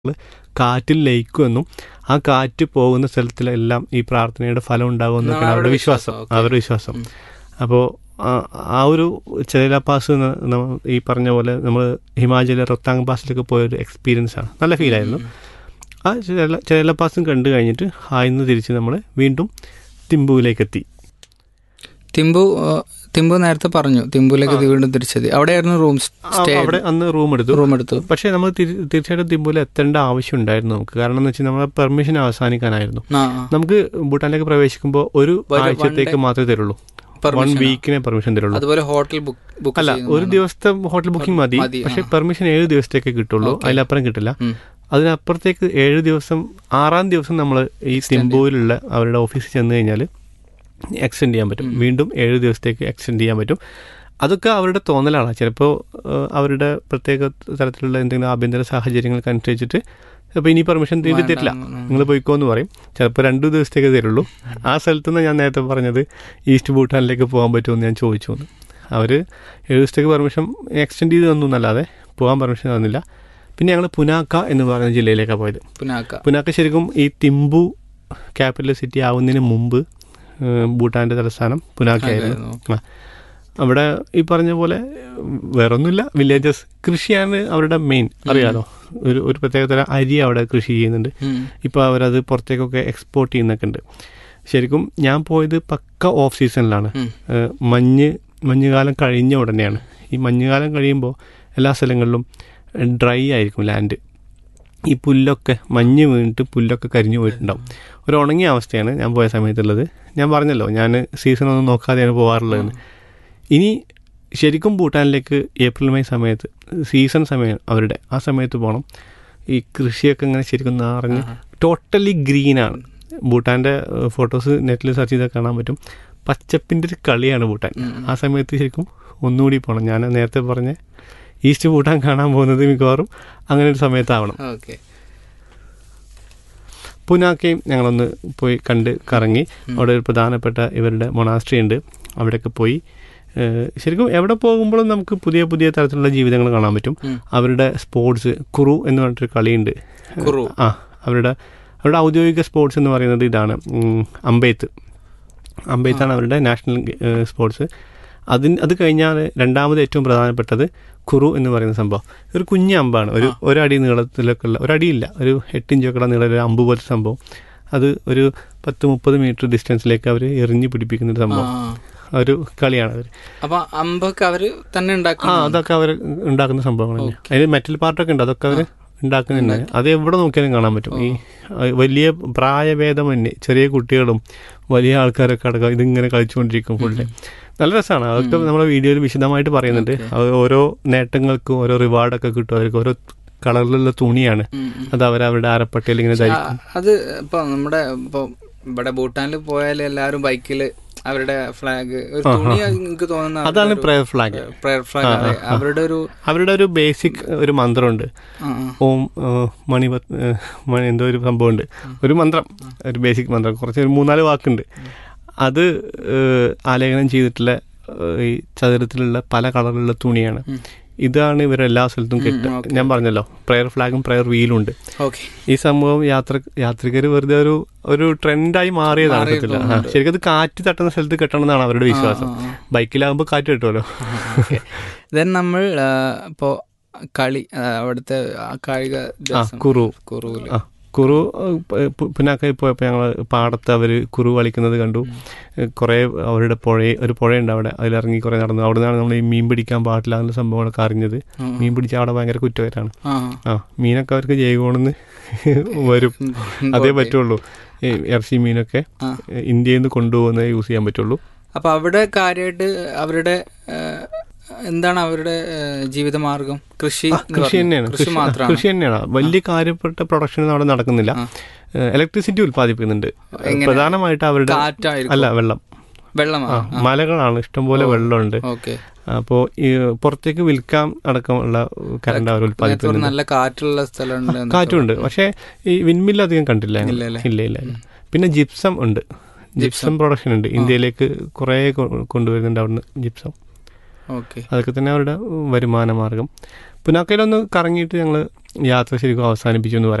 കാറ്റിൽ ലയിക്കുമെന്നും ആ കാറ്റ് പോകുന്ന സ്ഥലത്തിലെല്ലാം ഈ പ്രാർത്ഥനയുടെ ഫലം ഉണ്ടാകുമെന്നൊക്കെയാണ് അവരുടെ വിശ്വാസം ഓക്കേ. അവരുടെ വിശ്വാസം അപ്പോൾ ആ ഒരു ചെറിയ പാസ് ഈ പറഞ്ഞ പോലെ നമ്മൾ ഹിമാചലിലെ റൊത്താങ് പാസിലൊക്കെ പോയൊരു എക്സ്പീരിയൻസ് ആണ് നല്ല ഫീൽ ആയിരുന്നു ആ ചെറിയ ചെറിയ പാസും കണ്ടു കഴിഞ്ഞിട്ട് ആയിന്ന് തിരിച്ച് നമ്മൾ വീണ്ടും തിമ്പുവിലേക്ക് എത്തി തിമ്പു ആ, തിമ്പു നേരത്തെ പറഞ്ഞു തിമ്പുവിലേക്ക് വീണ്ടും തിരിച്ചെത്തി അവിടെയായിരുന്നു റൂം ആ, സ്റ്റേ അവിടെ അന്ന് റൂം എടുത്തു റൂം എടുത്തു പക്ഷേ നമ്മൾ തിരി- തീർച്ചയായിട്ടും തിമ്പുവിൽ എത്തേണ്ട ആവശ്യം ഉണ്ടായിരുന്നു നമുക്ക് കാരണം എന്ന് വെച്ചാൽ നമ്മളെ പെർമിഷൻ അവസാനിക്കാനായിരുന്നു ആ നമുക്ക് ഭൂട്ടാനിലേക്ക് പ്രവേശിക്കുമ്പോൾ ഒരു ഒരു ആഴ്ചത്തേക്ക് one മാത്രമേ തരുള്ളൂ വൺ പെർമിഷൻ വീക്കിനെ പെർമിഷൻ തരുള്ളൂ അതുപോലെ ഹോട്ടൽ ബുക്ക് ബുക്ക് അല്ല ഒരു ദിവസത്തെ ഹോട്ടൽ ബുക്കിംഗ് മതി മതി, പക്ഷെ ആ. പെർമിഷൻ ഏഴ് ദിവസത്തേക്ക് കിട്ടുള്ളൂ Okay. അതിലപ്പുറം കിട്ടില്ല ഉം. അതിനപ്പുറത്തേക്ക് ഏഴ് ദിവസം ആറാം ദിവസം നമ്മൾ ഈ തിമ്പൂരിലുള്ള അവരുടെ ഓഫീസിൽ ചെന്ന് കഴിഞ്ഞാൽ എക്സ്റ്റെൻഡ് ചെയ്യാൻ പറ്റും വീണ്ടും ഏഴ് ദിവസത്തേക്ക് എക്സ്റ്റെൻഡ് ചെയ്യാൻ പറ്റും അതൊക്കെ അവരുടെ തോന്നലാണ് ചിലപ്പോൾ അവരുടെ പ്രത്യേക തരത്തിലുള്ള എന്തെങ്കിലും ആഭ്യന്തര സാഹചര്യങ്ങൾക്ക് അനുസരിച്ചിട്ട് അപ്പോൾ ഇനി പെർമിഷൻ തീണ്ടി തരില്ല ഉം, ഉം. നിങ്ങൾ പോയിക്കോ എന്ന് പറയും ചിലപ്പോൾ രണ്ടു ദിവസത്തേക്ക് തരുള്ളൂ ആ സ്ഥലത്തു നിന്ന് ഞാൻ നേരത്തെ പറഞ്ഞത് ഈസ്റ്റ് ഭൂട്ടാനിലേക്ക് പോകാൻ പറ്റുമെന്ന് ഞാൻ ചോദിച്ചു എന്ന് അവർ ഏഴ് ദിവസത്തേക്ക് പെർമിഷൻ എക്സ്റ്റെൻഡ് ചെയ്ത് തന്നു എന്നല്ലാതെ പോകാൻ പെർമിഷൻ തന്നില്ല പിന്നെ ഞങ്ങൾ പുനാക്ക എന്ന് പറയുന്ന ജില്ലയിലേക്കാണ് പോയത് പുനാക്ക പുനാക്ക ശരിക്കും ഈ തിമ്പു ക്യാപിറ്റൽ സിറ്റി ആവുന്നതിന് മുമ്പ് ഏഹ്, ഭൂട്ടാൻ്റെ തലസ്ഥാനം പുനാക്കയായിരുന്നു ആ. അവിടെ ഈ പറഞ്ഞ പോലെ വേറൊന്നുമില്ല വില്ലേജസ് കൃഷിയാണ് അവരുടെ മെയിൻ അറിയാലോ ഒരു ഒരു പ്രത്യേക തരം അരി അവിടെ കൃഷി ചെയ്യുന്നുണ്ട് ഉം. ഇപ്പോൾ അവരത് പുറത്തേക്കൊക്കെ എക്സ്പോർട്ട് ചെയ്യുന്നൊക്കെ ഉണ്ട് ശരിക്കും ഞാൻ പോയത് പക്ക ഓഫ് സീസണിലാണ് ഉം. ഏഹ് മഞ്ഞ് മഞ്ഞുകാലം കഴിഞ്ഞ ഉടനെയാണ് ഈ മഞ്ഞുകാലം കഴിയുമ്പോൾ എല്ലാ സ്ഥലങ്ങളിലും ഡ്രൈ ആയിരിക്കും ലാൻഡ് ഈ പുല്ലൊക്കെ മഞ്ഞ് വീണിട്ട് പുല്ലൊക്കെ കരിഞ്ഞു പോയിട്ടുണ്ടാവും ഒരു ഉണങ്ങിയ അവസ്ഥയാണ് ഞാൻ പോയ സമയത്തുള്ളത് ഞാൻ പറഞ്ഞല്ലോ ഞാൻ സീസണൊന്നും നോക്കാതെയാണ് പോകാറുള്ളതെന്ന് ഇനി ശരിക്കും ഭൂട്ടാനിലേക്ക് ഏപ്രിൽ മെയ് സമയത്ത് സീസൺ സമയം അവരുടെ ആ സമയത്ത് പോകണം ഈ കൃഷിയൊക്കെ ഇങ്ങനെ ശരിക്കും നിറഞ്ഞ് ടോട്ടലി ഗ്രീനാണ് ഭൂട്ടാൻ്റെ ഫോട്ടോസ് നെറ്റിൽ സെർച്ച് ചെയ്താൽ കാണാൻ പറ്റും പച്ചപ്പിൻ്റെ ഒരു കളിയാണ് ഭൂട്ടാൻ ആ സമയത്ത് ശരിക്കും ഒന്നുകൂടി പോകണം ഞാൻ നേരത്തെ പറഞ്ഞ ഈസ്റ്റ് ഭൂട്ടാൻ കാണാൻ പോകുന്നത് മിക്കവാറും അങ്ങനെ ഒരു സമയത്താവണം ഓക്കെ പുനാക്കയും ഞങ്ങളൊന്ന് പോയി കണ്ട് കറങ്ങി അവിടെ ഒരു പ്രധാനപ്പെട്ട ഇവരുടെ മൊണാസ്ട്രി ഉണ്ട് അവിടെയൊക്കെ പോയി ഏഹ് ശരിക്കും എവിടെ പോകുമ്പോഴും നമുക്ക് പുതിയ പുതിയ തരത്തിലുള്ള ജീവിതങ്ങൾ കാണാൻ പറ്റും ഉം. അവരുടെ സ്പോർട്സ് കുറു എന്ന് പറഞ്ഞിട്ടൊരു കളിയുണ്ട് കുറു. ആ അവരുടെ അവരുടെ ഔദ്യോഗിക സ്പോർട്സ് എന്ന് പറയുന്നത് ഇതാണ് ഉം, അമ്പെയ്ത്ത് അമ്പെയ്ത്താണ് അവരുടെ നാഷണൽ ഏഹ്, സ്പോർട്സ് അതിന് അത് കഴിഞ്ഞാൽ രണ്ടാമത് ഏറ്റവും പ്രധാനപ്പെട്ടത് കുറു എന്ന് പറയുന്ന സംഭവം ഒരു കുഞ്ഞ് അമ്പാണ് ഒരു ഒരടി നീളത്തിലൊക്കെ ഉള്ള ഒരടിയില്ല ഒരു എട്ടിഞ്ചൊക്കെ ഉള്ള നീളം ഒരു അമ്പ് പോലത്തെ സംഭവം അത് ഒരു പത്ത് മുപ്പത് മീറ്റർ ഡിസ്റ്റൻസിലേക്ക് അവർ എറിഞ്ഞു പിടിപ്പിക്കുന്ന ഒരു സംഭവം ഒരു കളിയാണ് അവർ അപ്പൊ അമ്പൊക്കെ അവര് തന്നെ ആ ഉണ്ടാക്കും അതൊക്കെ അവർ ഉണ്ടാക്കുന്ന സംഭവങ്ങളാണ് അതിൽ മെറ്റൽ പാർട്ടൊക്കെ ഉണ്ട് അതൊക്കെ അവർ ഉണ്ടാക്കുന്നുണ്ട് അത് എവിടെ നോക്കിയാലും കാണാൻ പറ്റും ഈ അഹ് വലിയ പ്രായഭേദമന്യേ ചെറിയ കുട്ടികളും വലിയ ആൾക്കാരൊക്കെ അടക്കം ഇതിങ്ങനെ കളിച്ചുകൊണ്ടിരിക്കും ഫുള്ള് നല്ല രസമാണ് അതൊക്കെ നമ്മുടെ വീഡിയോയിൽ വിശദമായിട്ട് പറയുന്നുണ്ട് അത് ഓരോ നേട്ടങ്ങൾക്കും ഓരോ റിവാർഡൊക്കെ കിട്ടും അവർക്ക് ഓരോ കളറിലുള്ള തുണിയാണ് ഉം, ഉം. അത് അവർ അവരുടെ അരപ്പട്ടയിൽ ഇങ്ങനെ ധരിക്കും ആ, അത് ഇപ്പൊ നമ്മുടെ ഇപ്പൊ ഇവിടെ ഭൂട്ടാനിൽ പോയാൽ എല്ലാവരും ബൈക്കില് അവരുടെ ഫ്ലാഗ് ഒരു തുണി എനിക്ക് തോന്നുന്ന അതാണ് പ്രയർ ഫ്ലാഗ് പ്രയർ ഫ്ലാഗ് അതെ അവരുടെ ഒരു അവരുടെ ഒരു ബേസിക് ഒരു മന്ത്രമുണ്ട് ആ, ആ. ഓം ഏഹ്, മണിപത് ഏഹ്, മണി എന്തോ ഒരു സംഭവമുണ്ട് ഒരു മന്ത്രം ഒരു ബേസിക് മന്ത്രം കുറച്ച് ഒരു മൂന്നാല് വാക്കുണ്ട് അത് ഏഹ്, ആലേഖനം ചെയ്തിട്ടുള്ള ഏഹ്, ഈ ചതുരത്തിലുള്ള പല കളറിലുള്ള തുണിയാണ് ഇതാണ് ഇവർ എല്ലാ സ്ഥലത്തും കെട്ടുക ഞാൻ പറഞ്ഞല്ലോ പ്രയർ ഫ്ലാഗും പ്രയർ വീലും ഉണ്ട് ഓക്കെ ഈ സംഭവം യാത്ര യാത്രികർ വെറുതെ ഒരു ഒരു ട്രെൻഡായി മാറിയതാണ് സത്യത്തിൽ ആ, ശരിക്കും അത് കാറ്റ് തട്ടുന്ന സ്ഥലത്ത് കെട്ടണം എന്നാണ് അവരുടെ വിശ്വാസം ബൈക്കിലാകുമ്പോൾ കാറ്റ് കിട്ടുമല്ലോ ദെൻ നമ്മൾ ആ, ഇപ്പോ കളി ആ, അവിടുത്തെ ആ കായിക ആ ദിവസം കുറു കുറൂല് ആ കുറു പിന്നാക്കായി പോയപ്പോൾ ഞങ്ങൾ പാടത്ത് അവർ കുറു കളിക്കുന്നത് കണ്ടു കുറേ അവരുടെ പുഴ ഒരു പുഴയുണ്ട് അവിടെ അതിലിറങ്ങി കുറേ നടന്നു അവിടെ നിന്നാണ് നമ്മൾ ഈ മീൻ പിടിക്കാൻ പാടില്ല എന്നുള്ള സംഭവങ്ങളൊക്കെ അറിഞ്ഞത് മീൻ പിടിച്ചാൽ അവിടെ ഭയങ്കര കുറ്റകരമാണ് ആ ആ മീനൊക്കെ അവർക്ക് ജൈവോണെന്ന് വരും അതേ പറ്റുള്ളൂ ഈ ഇറച്ചി മീനൊക്കെ ആ. ഇന്ത്യയിൽ നിന്ന് കൊണ്ടുപോകുന്നത് യൂസ് ചെയ്യാൻ പറ്റുള്ളൂ അപ്പൊ അവിടെ കാര്യമായിട്ട് അവരുടെ ആ, എന്താണ് അവരുടെ ആ, ജീവിതമാർഗം കൃഷി എന്ന് കൃഷി പറഞ്ഞു. തന്നെയാണ് കൃഷി കൃഷി മാത്രമാണ് കൃഷി തന്നെയാണ് വലിയ കാര്യപ്പെട്ട പ്രൊഡക്ഷൻ അവിടെ നടക്കുന്നില്ല ഇലക്ട്രിസിറ്റി ഉൽപ്പാദിപ്പിക്കുന്നുണ്ട് പ്രധാനമായിട്ട് അവരുടെ കാറ്റായിരിക്കും അല്ല വെള്ളം വെള്ളമാണ് മലകളാണ് ഇഷ്ടംപോലെ വെള്ളമുണ്ട് ഓക്കെ അപ്പോൾ ഈ പുറത്തേക്ക് വിൽക്കാൻ അടക്കമുള്ള കറണ്ട് അവർ ഉൽപ്പാദിപ്പിക്കുന്നുണ്ട് നല്ല കാറ്റുള്ള സ്ഥലമുണ്ട് എന്ന് കാറ്റുണ്ട് പക്ഷേ ഈ വിൻമില്ല് അധികം കണ്ടില്ല ഞങ്ങൾ. ഇല്ല, അല്ലേ? ഇല്ല ഇല്ല ഇല്ല. പിന്നെ ജിപ്സം ഉണ്ട് ജിപ്സം പ്രൊഡക്ഷൻ ഉണ്ട് ഇന്ത്യയിലേക്ക് കുറേ കൊ- കൊണ്ടുവരുന്നുണ്ട് അവിടുന്ന് ജിപ്സം ഓക്കെ അതൊക്കെ തന്നെ അവരുടെ വരുമാന മാർഗം പുനാക്കയിലൊന്ന് കറങ്ങിയിട്ട് ഞങ്ങൾ യാത്ര ശരിക്കും അവസാനിപ്പിച്ചു എന്ന് പറയാം